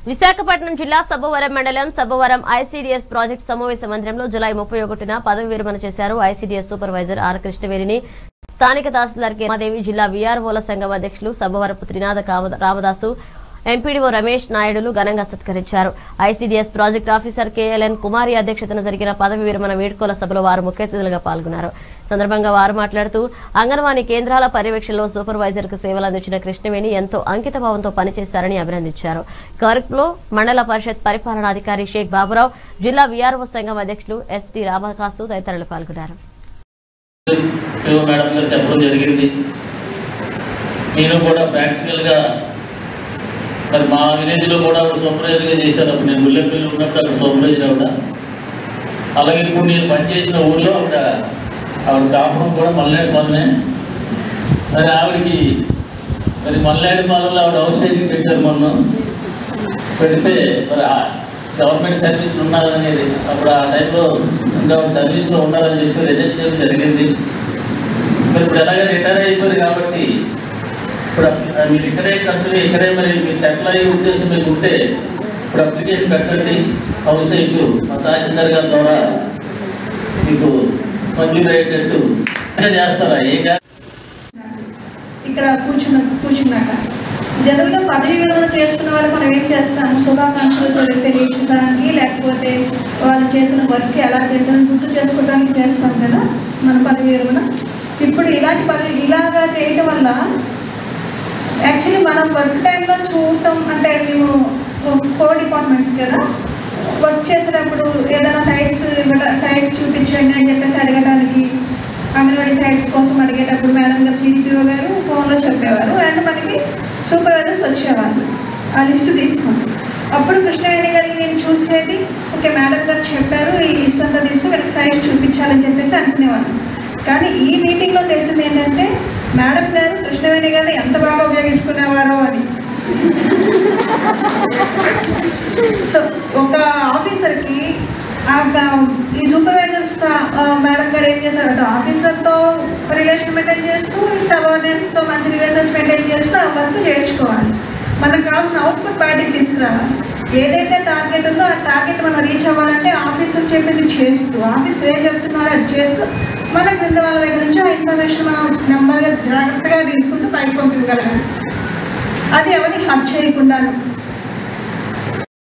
విశాఖపట్నం జిల్లా సబ్బవరం మండలం Sabbavaram ICDS project సమావేశ మందిరంలో జులై ముప్పై ఒకటిన పదవి విరమణ చేశారు ఐసీడీఎస్ సూపర్వైజర్ ఆర్ కృష్ణవేణిని స్థానిక తహసీల్దార్ కె మాదేవి జిల్లా వీఆర్ఓల సంఘం అధ్యక్షులు సబ్బవరపు త్రినాథ కామ- రామదాసు ఎంపీడీఓ రమేష్ నాయుడులు ఘనంగా సత్కరించారు ICDS project officer KLN Kumari అధ్యక్షతన జరిగిన పదవి విరమణ వేడుకల సభలో వారు ముఖ్య అతిథులుగా పాల్గొన్నారు సందర్భంగా వారు మాట్లాడుతూ అంగన్వాడీ కేంద్రాల పర్యవేక్షణలో సూపర్వైజర్ కు సేవలు అందించిన కృష్ణవేణి ఎంతో అంకిత భావంతో పనిచేశారని అభినందించారు కార్యక్రమంలో మండల పరిషత్ పరిపాలనాధికారి షేక్ బాబురావు జిల్లా వీఆర్ఓ సంఘం అధ్యక్షులు ఎస్టీ రామకాసు తదితరులు పాల్గొన్నారు పిఓ మేడం గారు చెప్పడం జరిగింది నేను కూడా ప్రాక్టికల్గా మరి మా విలేజ్లో కూడా ఆవిడ సూపర్వైజర్గా చేశాను అప్పుడు నేను ముల్లెపల్లి ఉన్నప్పుడు అక్కడ సూపర్వైజర్ ఆవిడ అలాగే ఇప్పుడు నేను పనిచేసిన ఊళ్ళో ఆవిడ ఆవిడ కాపురం కూడా మల్లాడి పాలనే మరి ఆవిడకి మరి మల్లాడి పాలనలో ఆవిడ హౌస్ సైకిల్ పెట్టారు మొన్న పెడితే మరి ఆ గవర్నమెంట్ సర్వీసులు ఉన్నారనేది అప్పుడు ఆ టైంలో ఇంకా ఆవిడ సర్వీస్లో ఉండాలని చెప్పి రిజెక్ట్ చేయడం జరిగింది మరి ఇప్పుడు ఎలాగ రిటైర్ అయిపోయారు కాబట్టి ఇప్పుడు అప్- మీరు ఇక్కడే ఖర్చులు ఇక్కడే మరి మీరు సెటిల్ అయ్యే ఉద్దేశం మీకు ఉంటే ఇప్పుడు అప్లికేషన్ పెట్టండి హౌస్ సైకిల్ మా తహసీల్దార్ గారి ద్వారా మీకు మంజూరు అయ్యేటట్టు ఇంకా చేస్తారా ఏ గా- ఇక్కడ కూర్చున్న కూర్చున్నాక జనరల్గా పదవి విరమణ చేస్తున్న వాళ్ళు మనం ఏం చేస్తాము శుభాకాంక్షలు తెలి- తెలియజేయడానికి లేకపోతే వాళ్ళు చేసిన వర్క్ ఎలా చేశారని గుర్తు చేసుకోవడానికి చేస్తాం కదా మన పదవి విరమణ ఇప్పుడు ఇలాంటి పదవి ఇలాగా చేయటం వల్ల యాక్చువల్లీ మనం వర్క్ టైంలో చూడటం అంటే మేము కో డిపార్ట్మెంట్స్ కదా వర్క్ చేసేటప్పుడు ఏదైనా సైట్స్ సైట్స్ చూపించండి అని చెప్పేసి అడగడానికి అంగన్వాడీ సైట్స్ కోసం అడిగేటప్పుడు మేడం గారు సిడిపిఓ గారు ఫోన్లో చెప్పేవారు అండ్ మనకి సూపర్వైజర్స్ వచ్చేవారు ఆ లిస్ట్ తీసుకుని అప్పుడు కృష్ణవేణి గారికి నేను చూసేది ఓకే మేడం గారు చెప్పారు ఈ లిస్ట్ అంతా తీసుకుని వీళ్ళకి సైట్స్ చూపించాలని చెప్పేసి అనుకునేవారు కానీ ఈ మీటింగ్లో తెలిసింది ఏంటంటే మేడం గారు కృష్ణవేణి గారిని ఎంత బాగా ఉపయోగించుకునేవారో అని సో ఒక ఆఫీసర్కి ఆ గ- ఈ సూపర్వైజర్స్ మేడం గారు ఏం చేశారంటే ఆఫీసర్తో రిలేషన్ మెయింటైన్ చేస్తూ సబార్డినేట్స్తో మంచి రిలేషన్స్ మెయింటైన్ చేస్తూ ఆ వర్క్ చేయించుకోవాలి మనకు కావాల్సిన అవుట్పుట్ బయటకు తీసుకురావాలి ఏదైతే టార్గెట్ ఉందో ఆ టార్గెట్ మనం రీచ్ అవ్వాలంటే ఆఫీసర్ చెప్పింది చేస్తూ ఆఫీసర్ ఏం చెప్తున్నారో అది చేస్తూ మన క్రింద వాళ్ళ దగ్గర నుంచి ఆ ఇన్ఫర్మేషన్ మనం నెమ్మదిగా జాగ్రత్తగా తీసుకుంటూ పైకి పంపించగలగాలి అది ఎవరిని హట్ చేయకుండాను